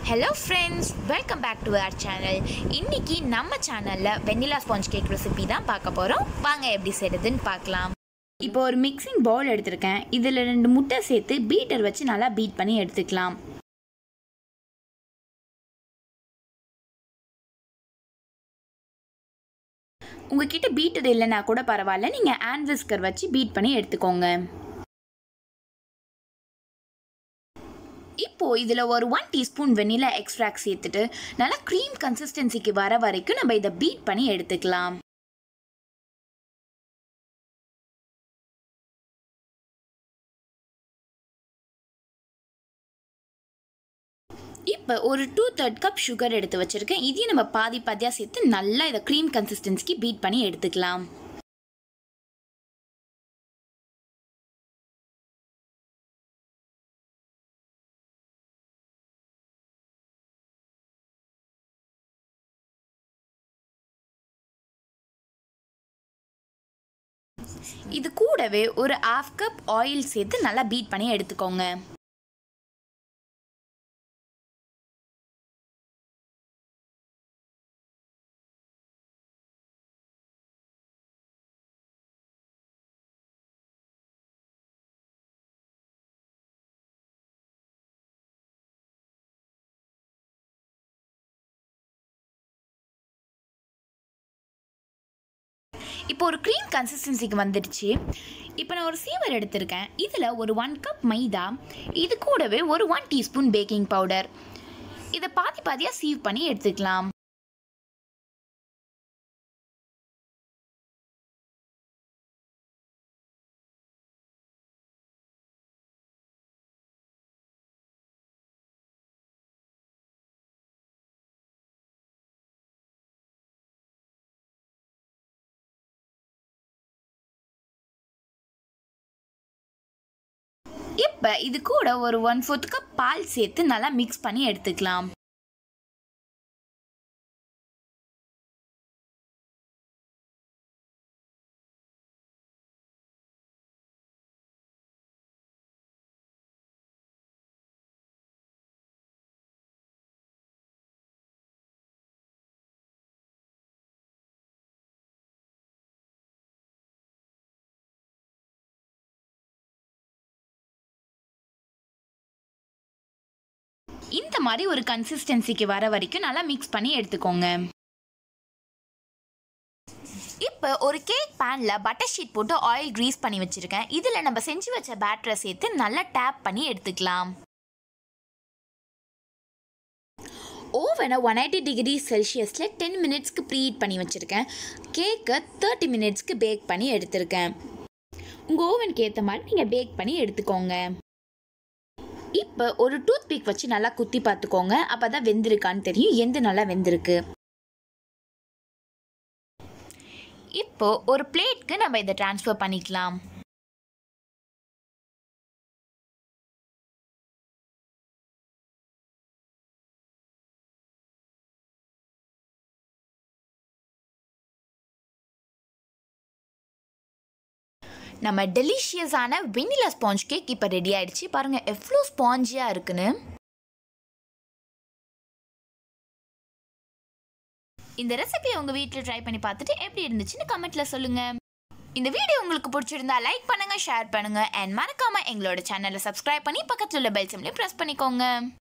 hello friends welcome back to our channel இன்னைக்கு நம்ம சேனலில் வெண்ணிலா ஸ்பாஞ்ச் கேக் ரெசிபி தான் பார்க்க போகிறோம் வாங்க எப்படி செய்கிறதுன்னு பார்க்கலாம் இப்போ ஒரு மிக்சிங் பவுல் எடுத்திருக்கேன் இதில் ரெண்டு முட்டை சேர்த்து பீட்டர் வச்சு நல்லா பீட் பண்ணி எடுத்துக்கலாம் உங்ககிட்ட பீட்டர் இல்லைன்னா கூட பரவாயில்ல நீங்கள் ஹேண்ட் விஸ்கர் வச்சு பீட் பண்ணி எடுத்துக்கோங்க இப்போ இதில் ஒரு ஒன் டீஸ்பூன் வெண்ணிலா எக்ஸ்ட்ராக்ட் சேர்த்துட்டு நல்லா க்ரீம் கன்சிஸ்டன்சிக்கு வர வரைக்கும் நம்ம இதை பீட் பண்ணி எடுத்துக்கலாம் இப்போ ஒரு டூ தேர்ட் கப் சுகர் எடுத்து வச்சுருக்கேன் இதையும் நம்ம பாதி பாதியாக சேர்த்து நல்லா இதை க்ரீம் கன்சிஸ்டன்சிக்கு பீட் பண்ணி எடுத்துக்கலாம் இது கூடவே ஒரு ஹாஃப் கப் ஆயில் சேர்த்து நல்லா பீட் பண்ணி எடுத்துக்கோங்க இப்போ ஒரு க்ரீம் கன்சிஸ்டன்சிக்கு வந்துடுச்சு இப்போ நான் ஒரு சீவர் எடுத்திருக்கேன் இதில் ஒரு ஒன் கப் மைதா இது கூடவே ஒரு ஒன் டீஸ்பூன் பேக்கிங் பவுடர் இதை பாதி பாதியாக சீவ் பண்ணி எடுத்துக்கலாம் இப்போ இது கூட ஒரு ஒன் ஃபோர்த் கப் பால் சேர்த்து நல்லா மிக்ஸ் பண்ணி எடுத்துக்கலாம் இந்த மாதிரி ஒரு கன்சிஸ்டன்சிக்கு வர வரைக்கும் நல்லா மிக்ஸ் பண்ணி எடுத்துக்கோங்க இப்போ ஒரு கேக் பேனில் பட்டர் ஷீட் போட்டு ஆயில் க்ரீஸ் பண்ணி வச்சுருக்கேன் இதில் நம்ம செஞ்சு வச்ச பேட்டரை சேர்த்து நல்லா டேப் பண்ணி எடுத்துக்கலாம் ஓவனை ஒன் எயிட்டி டிகிரி செல்சியஸில் டென் மினிட்ஸ்க்கு ப்ரீஹீட் பண்ணி வச்சுருக்கேன் கேக்கை தேர்ட்டி மினிட்ஸ்க்கு பேக் பண்ணி எடுத்திருக்கேன் உங்கள் ஓவனுக்கு ஏற்ற மாதிரி நீங்கள் பேக் பண்ணி எடுத்துக்கோங்க இப்போ ஒரு டூத் பிக் வச்சு நல்லா குத்தி பார்த்துக்கோங்க அப்போ தான் வெந்திருக்கான்னு தெரியும் எந்த நல்லா வெந்திருக்கு இப்போ ஒரு பிளேட்க்கு நம்ம இதை ட்ரான்ஸ்ஃபர் பண்ணிக்கலாம் நம்ம டெலிஷியஸான வெனிலா ஸ்பாஞ்ச் கேக் இப்போ ரெடி ஆயிடுச்சு பாருங்கள் எவ்வளோ ஸ்பாஞ்சியாக இருக்குன்னு இந்த ரெசிபியை உங்கள் வீட்டில் ட்ரை பண்ணி பார்த்துட்டு எப்படி இருந்துச்சுன்னு கமெண்ட்டில் சொல்லுங்கள் இந்த வீடியோ உங்களுக்கு பிடிச்சிருந்தா லைக் பண்ணுங்கள் ஷேர் பண்ணுங்கள் அண்ட் மறக்காமல் எங்களோட சேனலை சப்ஸ்கிரைப் பண்ணி பக்கத்தில் உள்ள பெல் சிம்லையும் ப்ரெஸ் பண்ணிக்கோங்க